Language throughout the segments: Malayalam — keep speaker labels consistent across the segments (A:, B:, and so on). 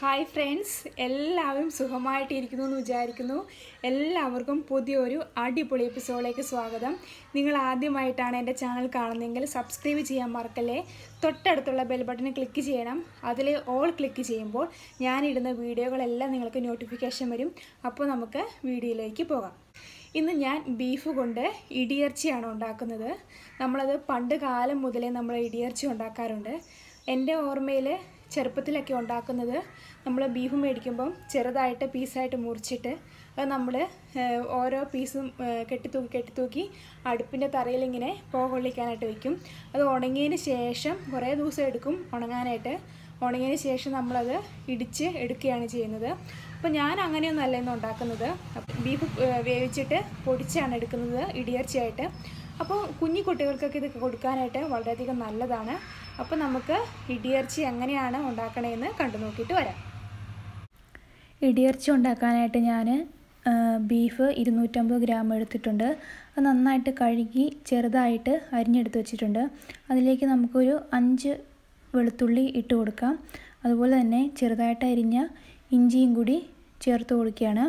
A: ഹായ് ഫ്രണ്ട്സ് എല്ലാവരും സുഖമായിട്ടിരിക്കുന്നു എന്ന് വിചാരിക്കുന്നു എല്ലാവർക്കും പുതിയൊരു അടിപൊളി എപ്പിസോഡിലേക്ക് സ്വാഗതം നിങ്ങൾ ആദ്യമായിട്ടാണ് എൻ്റെ ചാനൽ കാണുന്നതെങ്കിൽ സബ്സ്ക്രൈബ് ചെയ്യാൻ മറക്കല്ലേ തൊട്ടടുത്തുള്ള ബെൽ ബട്ടൺ ക്ലിക്ക് ചെയ്യണം അതിൽ ഓൾ ക്ലിക്ക് ചെയ്യുമ്പോൾ ഞാനിടുന്ന വീഡിയോകളെല്ലാം നിങ്ങൾക്ക് നോട്ടിഫിക്കേഷൻ വരും അപ്പോൾ നമുക്ക് വീഡിയോയിലേക്ക് പോകാം ഇന്ന് ഞാൻ ബീഫ് കൊണ്ട് ഇടിയിറച്ചിയാണ് ഉണ്ടാക്കുന്നത് നമ്മളത് പണ്ട് കാലം മുതലേ നമ്മൾ ഇടിയിറച്ചി ഉണ്ടാക്കാറുണ്ട് എൻ്റെ ഓർമ്മയിൽ ചെറുപ്പത്തിലൊക്കെ ഉണ്ടാക്കുന്നത് നമ്മൾ ബീഫ് മേടിക്കുമ്പം ചെറുതായിട്ട് പീസായിട്ട് മുറിച്ചിട്ട് അത് നമ്മൾ ഓരോ പീസും കെട്ടിത്തൂക്കി കെട്ടിത്തൂക്കി അടുപ്പിൻ്റെ തറയിലിങ്ങനെ പുക കൊള്ളിക്കാനായിട്ട് വയ്ക്കും അത് ഉണങ്ങിയതിന് ശേഷം കുറേ ദിവസം എടുക്കും ഉണങ്ങാനായിട്ട് ഉണങ്ങിയതിന് ശേഷം നമ്മളത് ഇടിച്ച് എടുക്കുകയാണ് ചെയ്യുന്നത് അപ്പോൾ ഞാൻ അങ്ങനെയൊന്നും അല്ല ഇന്ന് ഉണ്ടാക്കുന്നത് ബീഫ് വേവിച്ചിട്ട് പൊടിച്ചാണ് എടുക്കുന്നത് ഇടിയർച്ചയായിട്ട് അപ്പോൾ കുഞ്ഞു കുട്ടികൾക്കൊക്കെ ഇത് കൊടുക്കാനായിട്ട് വളരെയധികം നല്ലതാണ് അപ്പോൾ നമുക്ക് ഇടിയർച്ചി എങ്ങനെയാണ് ഉണ്ടാക്കണതെന്ന് കണ്ടു നോക്കിയിട്ട് വരാം
B: ഇടിയർച്ചി ഉണ്ടാക്കാനായിട്ട് ഞാൻ ബീഫ് ഇരുന്നൂറ്റമ്പത് ഗ്രാം എടുത്തിട്ടുണ്ട് അത് നന്നായിട്ട് കഴുകി ചെറുതായിട്ട് അരിഞ്ഞെടുത്ത് വെച്ചിട്ടുണ്ട് അതിലേക്ക് നമുക്കൊരു അഞ്ച് വെളുത്തുള്ളി ഇട്ട് കൊടുക്കാം അതുപോലെ തന്നെ ചെറുതായിട്ട് അരിഞ്ഞ ഇഞ്ചിയും കൂടി ചേർത്ത് കൊടുക്കുകയാണ്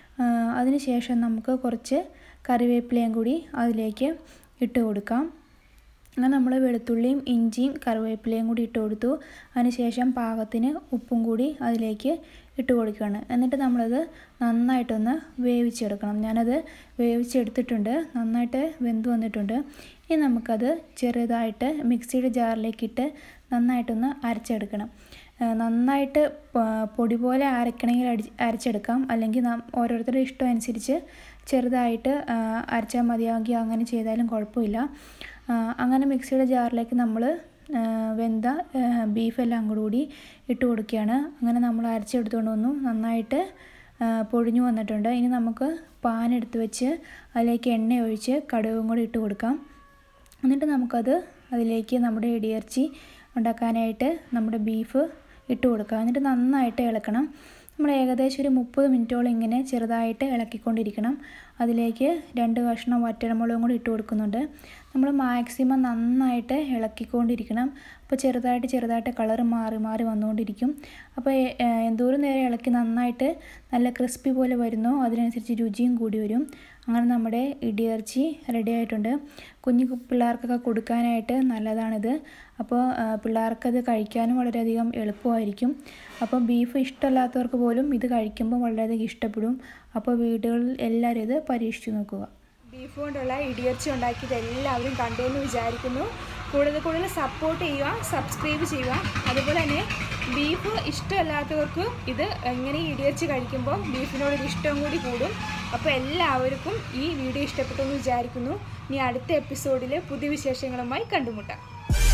B: അതിനുശേഷം നമുക്ക് കുറച്ച് കറിവേപ്പിലയും കൂടി അതിലേക്ക് ഇട്ട് കൊടുക്കാം അങ്ങനെ നമ്മൾ വെളുത്തുള്ളിയും ഇഞ്ചിയും കറിവേപ്പിലയും കൂടി ഇട്ട് കൊടുത്തു അതിനുശേഷം പാകത്തിന് ഉപ്പും കൂടി അതിലേക്ക് ഇട്ട് കൊടുക്കുകയാണ് എന്നിട്ട് നമ്മളത് നന്നായിട്ടൊന്ന് വേവിച്ചെടുക്കണം ഞാനത് വേവിച്ചെടുത്തിട്ടുണ്ട് നന്നായിട്ട് വെന്ത് വന്നിട്ടുണ്ട് ഇനി നമുക്കത് ചെറുതായിട്ട് മിക്സിയുടെ ജാറിലേക്കിട്ട് നന്നായിട്ടൊന്ന് അരച്ചെടുക്കണം നന്നായിട്ട് പൊടി പോലെ അരക്കണമെങ്കിൽ അടി അരച്ചെടുക്കാം അല്ലെങ്കിൽ ഓരോരുത്തരുടെ ഇഷ്ടം അനുസരിച്ച് ചെറുതായിട്ട് അരച്ചാൽ മതിയാക്കി അങ്ങനെ ചെയ്താലും കുഴപ്പമില്ല അങ്ങനെ മിക്സിയുടെ ജാറിലേക്ക് നമ്മൾ വെന്ത ബീഫെല്ലാം കൂടി ഇട്ട് കൊടുക്കുകയാണ് അങ്ങനെ നമ്മൾ അരച്ചെടുത്തുകൊണ്ട് വന്നു നന്നായിട്ട് പൊഴിഞ്ഞു വന്നിട്ടുണ്ട് ഇനി നമുക്ക് പാൻ എടുത്ത് വെച്ച് അതിലേക്ക് എണ്ണ ഒഴിച്ച് കടുകും കൂടി ഇട്ട് കൊടുക്കാം എന്നിട്ട് നമുക്കത് അതിലേക്ക് നമ്മുടെ ഇടിയിറച്ചി ഉണ്ടാക്കാനായിട്ട് നമ്മുടെ ബീഫ് ഇട്ട് കൊടുക്കുക എന്നിട്ട് നന്നായിട്ട് ഇളക്കണം നമ്മൾ ഏകദേശം ഒരു മുപ്പത് മിനിറ്റോളം ഇങ്ങനെ ചെറുതായിട്ട് ഇളക്കിക്കൊണ്ടിരിക്കണം അതിലേക്ക് രണ്ട് കഷ്ണം വറ്റൽമുളകും കൂടി ഇട്ട് കൊടുക്കുന്നുണ്ട് നമ്മൾ മാക്സിമം നന്നായിട്ട് ഇളക്കിക്കൊണ്ടിരിക്കണം അപ്പോൾ ചെറുതായിട്ട് ചെറുതായിട്ട് കളർ മാറി മാറി വന്നുകൊണ്ടിരിക്കും അപ്പോൾ എന്തോരം നേരം ഇളക്കി നന്നായിട്ട് നല്ല ക്രിസ്പി പോലെ വരുന്നോ അതിനനുസരിച്ച് രുചിയും കൂടി വരും അങ്ങനെ നമ്മുടെ ഇടിയിറച്ചി റെഡി ആയിട്ടുണ്ട് കുഞ്ഞു പിള്ളേർക്കൊക്കെ കൊടുക്കാനായിട്ട് നല്ലതാണിത് അപ്പോൾ പിള്ളേർക്കത് കഴിക്കാനും വളരെയധികം എളുപ്പമായിരിക്കും അപ്പോൾ ബീഫ് ഇഷ്ടമല്ലാത്തവർക്ക് പോലും ഇത് കഴിക്കുമ്പോൾ വളരെയധികം ഇഷ്ടപ്പെടും അപ്പോൾ വീടുകളിൽ എല്ലാവരും ഇത് പരീക്ഷിച്ചു നോക്കുക
A: ബീഫ് കൊണ്ടുള്ള ഇടിയർച്ചി ഉണ്ടാക്കിയത് എല്ലാവരും കണ്ടു എന്ന് വിചാരിക്കുന്നു കൂടുതൽ കൂടുതൽ സപ്പോർട്ട് ചെയ്യുക സബ്സ്ക്രൈബ് ചെയ്യുക അതുപോലെ തന്നെ ബീഫ് ഇഷ്ടമല്ലാത്തവർക്ക് ഇത് എങ്ങനെ ഇടിയർച്ചി കഴിക്കുമ്പോൾ ബീഫിനോടൊരു ഇഷ്ടം കൂടി കൂടും അപ്പോൾ എല്ലാവർക്കും ഈ വീഡിയോ ഇഷ്ടപ്പെട്ടു എന്ന് വിചാരിക്കുന്നു ഇനി അടുത്ത എപ്പിസോഡിൽ പുതിയ വിശേഷങ്ങളുമായി കണ്ടുമുട്ടാം